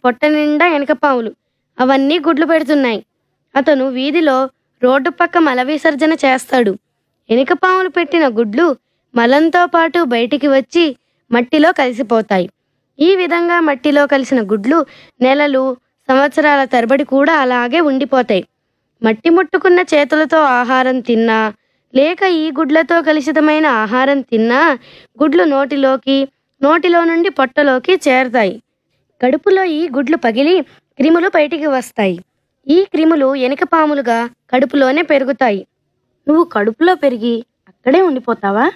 పొట్ట నిండా ఎనకపాములు అవన్నీ గుడ్లు పెడుతున్నాయి అతను వీధిలో రోడ్డు పక్క మల విసర్జన చేస్తాడు ఎనకపాములు పెట్టిన గుడ్లు మలంతో పాటు బయటికి వచ్చి మట్టిలో కలిసిపోతాయి ఈ విధంగా మట్టిలో కలిసిన గుడ్లు నెలలు సంవత్సరాల తరబడి కూడా అలాగే ఉండిపోతాయి మట్టి ముట్టుకున్న చేతులతో ఆహారం తిన్నా లేక ఈ గుడ్లతో కలుషితమైన ఆహారం తిన్నా గుడ్లు నోటిలోకి నోటిలో నుండి పొట్టలోకి చేరతాయి కడుపులో ఈ గుడ్లు పగిలి క్రిములు బయటికి వస్తాయి ఈ క్రిములు ఎనకపాములుగా కడుపులోనే పెరుగుతాయి నువ్వు కడుపులో పెరిగి అక్కడే ఉండిపోతావా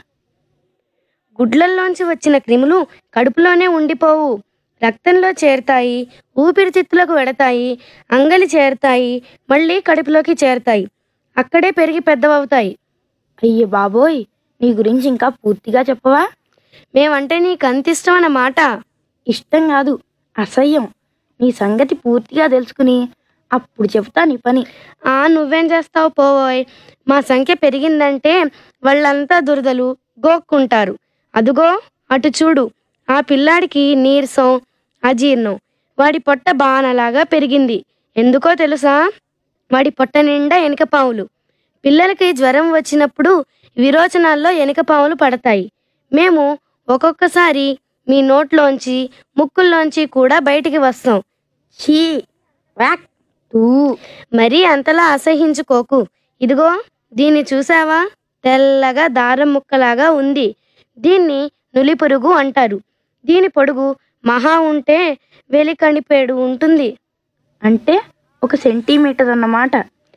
గుడ్లల్లోంచి వచ్చిన క్రిములు కడుపులోనే ఉండిపోవు రక్తంలో చేరుతాయి ఊపిరితిత్తులకు వెడతాయి అంగలి చేరుతాయి మళ్ళీ కడుపులోకి చేరుతాయి అక్కడే పెరిగి పెద్దవవుతాయి అయ్యే బాబోయ్ నీ గురించి ఇంకా పూర్తిగా చెప్పవా మేమంటే నీకు అంత ఇష్టం అన్నమాట ఇష్టం కాదు అసహ్యం నీ సంగతి పూర్తిగా తెలుసుకుని అప్పుడు చెప్తా నీ పని ఆ నువ్వేం చేస్తావు పోవోయ్ మా సంఖ్య పెరిగిందంటే వాళ్ళంతా దురదలు గోక్కుంటారు అదుగో అటు చూడు ఆ పిల్లాడికి నీరసం అజీర్ణం వాడి పొట్ట బాణలాగా పెరిగింది ఎందుకో తెలుసా వాడి పొట్ట నిండా ఎనకపాములు పిల్లలకి జ్వరం వచ్చినప్పుడు విరోచనాల్లో ఎనకపాములు పడతాయి మేము ఒక్కొక్కసారి మీ నోట్లోంచి ముక్కుల్లోంచి కూడా బయటికి వస్తాం చీ వ్యాక్ తూ మరీ అంతలా అసహించుకోకు ఇదిగో దీన్ని చూసావా తెల్లగా దారం ముక్కలాగా ఉంది దీన్ని నులిపురుగు అంటారు దీని పొడుగు మహా ఉంటే వెలికణిపేడు ఉంటుంది అంటే ఒక సెంటీమీటర్ అన్నమాట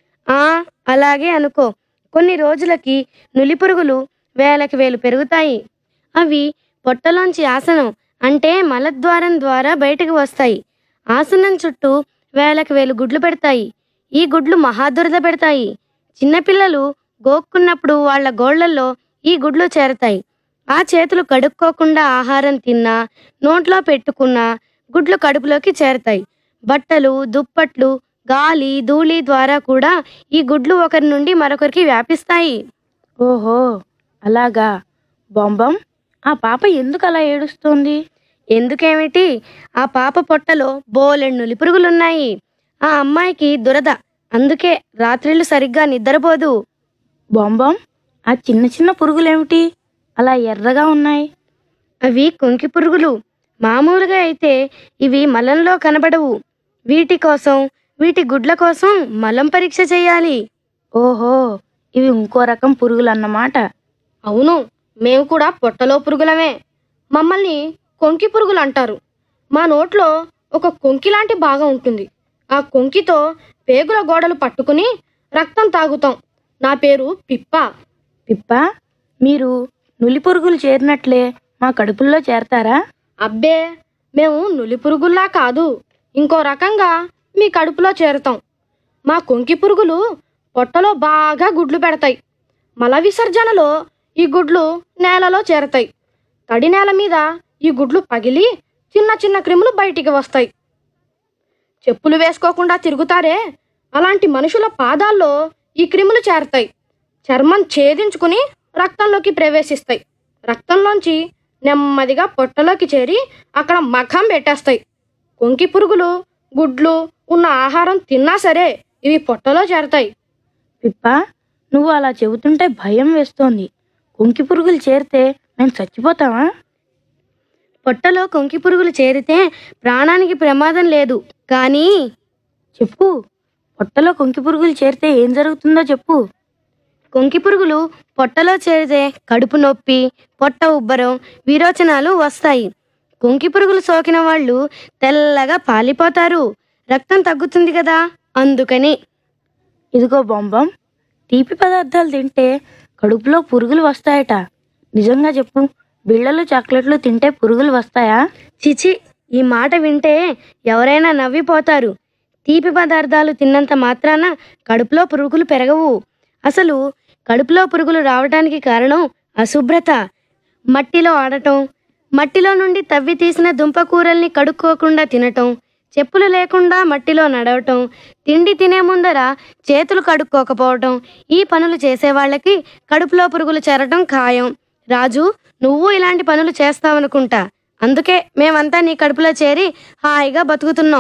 ఆ అలాగే అనుకో కొన్ని రోజులకి నులిపురుగులు వేలకి వేలు పెరుగుతాయి అవి పొట్టలోంచి ఆసనం అంటే మలద్వారం ద్వారా బయటకు వస్తాయి ఆసనం చుట్టూ వేలకు వేలు గుడ్లు పెడతాయి ఈ గుడ్లు మహాదురద పెడతాయి చిన్నపిల్లలు గోక్కున్నప్పుడు వాళ్ళ గోళ్లల్లో ఈ గుడ్లు చేరతాయి ఆ చేతులు కడుక్కోకుండా ఆహారం తిన్నా నోట్లో పెట్టుకున్నా గుడ్లు కడుపులోకి చేరతాయి బట్టలు దుప్పట్లు గాలి ధూళి ద్వారా కూడా ఈ గుడ్లు ఒకరి నుండి మరొకరికి వ్యాపిస్తాయి ఓహో అలాగా బొంబం ఆ పాప ఎందుకు అలా ఏడుస్తోంది ఎందుకేమిటి ఆ పాప పొట్టలో బోలెడు నులిపురుగులున్నాయి ఆ అమ్మాయికి దురద అందుకే రాత్రిళ్ళు సరిగ్గా నిద్రపోదు బొంబం ఆ చిన్న చిన్న పురుగులేమిటి అలా ఎర్రగా ఉన్నాయి అవి కొంకి పురుగులు మామూలుగా అయితే ఇవి మలంలో కనబడవు వీటి కోసం వీటి గుడ్ల కోసం మలం పరీక్ష చేయాలి ఓహో ఇవి ఇంకో రకం పురుగులు అన్నమాట అవును మేము కూడా పొట్టలో పురుగులమే మమ్మల్ని కొంకి పురుగులు అంటారు మా నోట్లో ఒక కొంకి లాంటి భాగం ఉంటుంది ఆ కొంకితో పేగుల గోడలు పట్టుకుని రక్తం తాగుతాం నా పేరు పిప్ప పిప్ప మీరు నులి పురుగులు చేరినట్లే మా కడుపుల్లో చేరతారా అబ్బే మేము నులి పురుగుల్లా కాదు ఇంకో రకంగా మీ కడుపులో చేరుతాం మా కొంకి పురుగులు పొట్టలో బాగా గుడ్లు పెడతాయి మల విసర్జనలో ఈ గుడ్లు నేలలో చేరతాయి తడి నేల మీద ఈ గుడ్లు పగిలి చిన్న చిన్న క్రిములు బయటికి వస్తాయి చెప్పులు వేసుకోకుండా తిరుగుతారే అలాంటి మనుషుల పాదాల్లో ఈ క్రిములు చేరతాయి చర్మం ఛేదించుకుని రక్తంలోకి ప్రవేశిస్తాయి రక్తంలోంచి నెమ్మదిగా పొట్టలోకి చేరి అక్కడ మఖం పెట్టేస్తాయి కొంకి పురుగులు గుడ్లు ఉన్న ఆహారం తిన్నా సరే ఇవి పొట్టలో చేరతాయి పిప్ప నువ్వు అలా చెబుతుంటే భయం వేస్తోంది కుంకి పురుగులు చేరితే మేము చచ్చిపోతామా పొట్టలో కొంకి పురుగులు చేరితే ప్రాణానికి ప్రమాదం లేదు కానీ చెప్పు పొట్టలో కుంకి పురుగులు చేరితే ఏం జరుగుతుందో చెప్పు కొంకి పురుగులు పొట్టలో చేరితే కడుపు నొప్పి పొట్ట ఉబ్బరం విరోచనాలు వస్తాయి కొంకి పురుగులు సోకిన వాళ్ళు తెల్లగా పాలిపోతారు రక్తం తగ్గుతుంది కదా అందుకని ఇదిగో బొంబం తీపి పదార్థాలు తింటే కడుపులో పురుగులు వస్తాయట నిజంగా చెప్పు బిళ్ళలు చాక్లెట్లు తింటే పురుగులు వస్తాయా చిచి ఈ మాట వింటే ఎవరైనా నవ్విపోతారు తీపి పదార్థాలు తిన్నంత మాత్రాన కడుపులో పురుగులు పెరగవు అసలు కడుపులో పురుగులు రావడానికి కారణం అశుభ్రత మట్టిలో ఆడటం మట్టిలో నుండి తవ్వి తీసిన దుంపకూరల్ని కడుక్కోకుండా తినటం చెప్పులు లేకుండా మట్టిలో నడవటం తిండి తినే ముందర చేతులు కడుక్కోకపోవటం ఈ పనులు చేసే వాళ్ళకి కడుపులో పురుగులు చేరటం ఖాయం రాజు నువ్వు ఇలాంటి పనులు చేస్తావనుకుంటా అందుకే మేమంతా నీ కడుపులో చేరి హాయిగా బతుకుతున్నాం